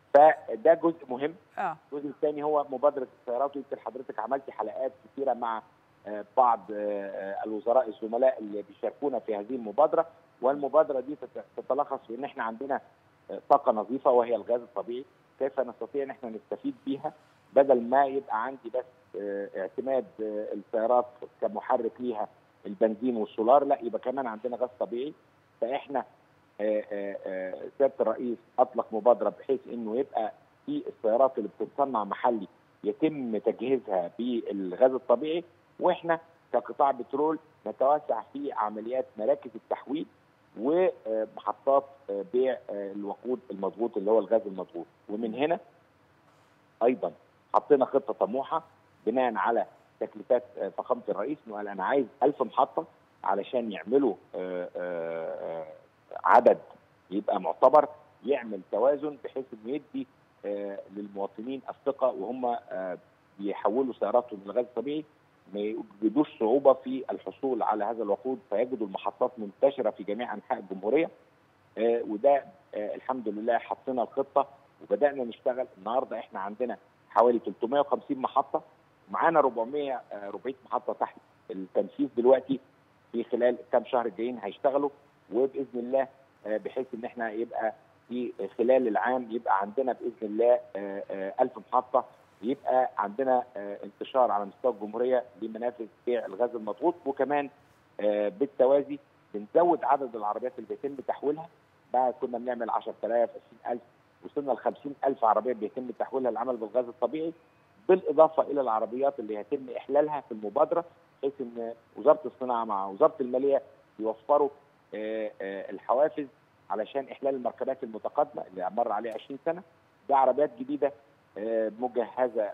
فده جزء مهم اه الجزء الثاني هو مبادره السيارات ويمكن حضرتك عملتي حلقات كثيره مع آه، بعض آه، الوزراء الزملاء اللي بيشاركونا في هذه المبادره والمبادره دي تت- تتلخص في ان احنا عندنا آه، طاقه نظيفه وهي الغاز الطبيعي كيف نستطيع ان احنا نستفيد بيها بدل ما يبقى عندي بس آه، اعتماد آه، السيارات كمحرك ليها البنزين والسولار لا يبقى كمان عندنا غاز طبيعي فاحنا آه، آه، آه، سياده الرئيس اطلق مبادره بحيث انه يبقى في السيارات اللي بتتصنع محلي يتم تجهيزها بالغاز الطبيعي واحنا كقطاع بترول نتوسع في عمليات مراكز التحويل ومحطات آه، بيع آه، الوقود المضغوط اللي هو الغاز المضغوط ومن هنا ايضا حطينا خطه طموحه بناء على تكليفات آه، فخامه الرئيس انه قال انا عايز 1000 محطه علشان يعملوا آه، آه، آه، عدد يبقى معتبر يعمل توازن بحيث انه يدي آه، للمواطنين الثقه وهم آه، بيحولوا سياراتهم للغاز الطبيعي ما يجدوش صعوبه في الحصول على هذا الوقود فيجدوا المحطات منتشره في جميع انحاء الجمهوريه آه، وده آه، الحمد لله حطينا الخطه وبدانا نشتغل النهارده احنا عندنا حوالي 350 محطه معانا 400 آه، 400 محطه تحت التنفيذ دلوقتي في خلال كام شهر الجايين هيشتغلوا وباذن الله آه، بحيث ان احنا يبقى في خلال العام يبقى عندنا باذن الله آه، آه، 1000 محطه يبقى عندنا آه، انتشار على مستوى الجمهوريه لمنافذ بيع الغاز المضغوط وكمان آه، بالتوازي بنزود عدد العربيات اللي بيتم تحويلها بقى كنا بنعمل 10000 20000 وصلنا ل 50000 عربيه بيتم تحويلها للعمل بالغاز الطبيعي بالاضافه الى العربيات اللي هيتم احلالها في المبادره بحيث ان وزاره الصناعه مع وزاره الماليه يوفروا آه، آه، الحوافز علشان احلال المركبات المتقدمه اللي مر عليها 20 سنه ده عربيات جديده آه، مجهزه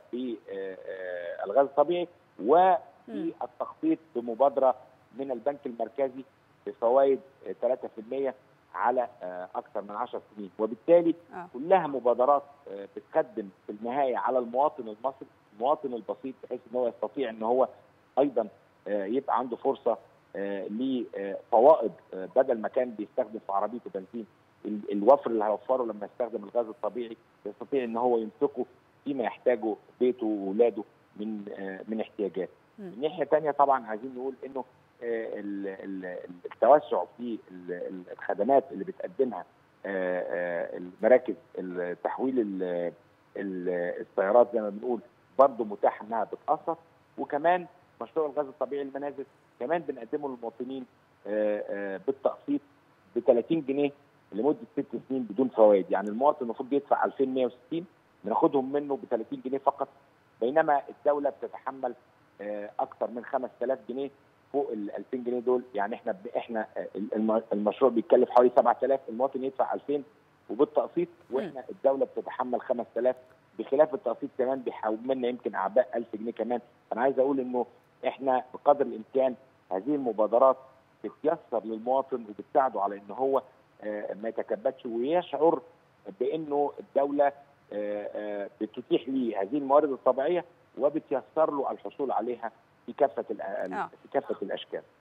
بالغاز الطبيعي وفي التخطيط بمبادره من البنك المركزي بفوائد آه، 3% على آه، اكثر من 10 سنين وبالتالي آه. كلها مبادرات آه، بتقدم في النهايه على المواطن المصري المواطن البسيط بحيث ان هو يستطيع ان هو ايضا آه، يبقى عنده فرصه آه، لفوائد آه، بدل ما كان بيستخدم في عربيته بنزين ال- الوفر اللي هيوفره لما يستخدم الغاز الطبيعي يستطيع ان هو ينفقه فيما يحتاجه بيته واولاده من آه، من احتياجات. مم. من ناحيه ثانيه طبعا عايزين نقول انه آه، ال- ال- التوسع في ال- ال- الخدمات اللي بتقدمها آه، آه، المراكز التحويل ال- ال- السيارات زي ما بنقول برضه متاح انها بتاثر وكمان مشروع الغاز الطبيعي المنازل كمان بنقدمه للمواطنين آه، آه، بالتقسيط ب 30 جنيه لمده ست سنين بدون فوائد يعني المواطن المفروض يدفع 2160 بناخدهم منه ب 30 جنيه فقط بينما الدوله بتتحمل آه، اكثر من 5000 جنيه فوق ال 2000 جنيه دول يعني احنا ب- احنا آه، الم- المشروع بيتكلف حوالي 7000 المواطن يدفع 2000 وبالتقسيط واحنا الدوله بتتحمل 5000 بخلاف التقسيط كمان بيحملنا يمكن اعباء 1000 جنيه كمان انا عايز اقول انه احنا بقدر الامكان هذه المبادرات بتيسر للمواطن وبتساعده على ان هو آه، ما يتكبدش ويشعر بانه الدوله آه، آه، بتتيح لي هذه الموارد الطبيعيه وبتيسر له الحصول عليها في كافه الأ- آه. في كافه الاشكال